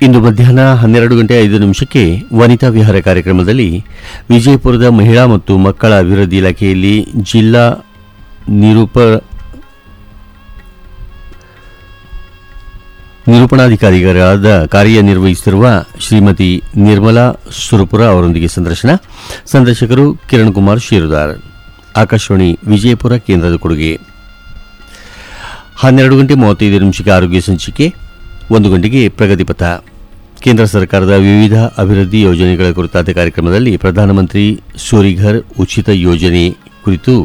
ಇಂದು ಮಧ್ಯಾಹ್ನ ಹನ್ನೆರಡು ಗಂಟೆ ಐದು ನಿಮಿಷಕ್ಕೆ ವನಿತಾ ವಿಹಾರ ಕಾರ್ಯಕ್ರಮದಲ್ಲಿ ವಿಜಯಪುರದ ಮಹಿಳಾ ಮತ್ತು ಮಕ್ಕಳ ಅಭಿವೃದ್ಧಿ ಇಲಾಖೆಯಲ್ಲಿ ಜಿಲ್ಲಾ ನಿರೂಪ ನಿರೂಪಣಾಧಿಕಾರಿಗಳಾದ ಕಾರ್ಯನಿರ್ವಹಿಸುತ್ತಿರುವ ಶ್ರೀಮತಿ ನಿರ್ಮಲಾ ಸುರಪುರ ಅವರೊಂದಿಗೆ ಸಂದರ್ಶನ ಸಂದರ್ಶಕರು ಕಿರಣ್ ಕುಮಾರ್ ಶೀರುದಾರ್ ಆಕಾಶವಾಣಿ ವಿಜಯಪುರ ಕೇಂದ್ರದ ಕೊಡುಗೆ ಹನ್ನೆರಡು ಗಂಟೆ ಮೂವತ್ತೈದು ನಿಮಿಷಕ್ಕೆ ಆರೋಗ್ಯ ಸಂಚಿಕೆ ಒಂದು ಗಂಟೆಗೆ ಪ್ರಗತಿಪಥ ಕೇಂದ್ರ ಸರ್ಕಾರದ ವಿವಿಧ ಅಭಿವೃದ್ಧಿ ಯೋಜನೆಗಳ ಕುರಿತಾದ ಕಾರ್ಯಕ್ರಮದಲ್ಲಿ ಪ್ರಧಾನಮಂತ್ರಿ ಸೂರಿಘರ್ ಉಚಿತ ಯೋಜನೆ ಕುರಿತು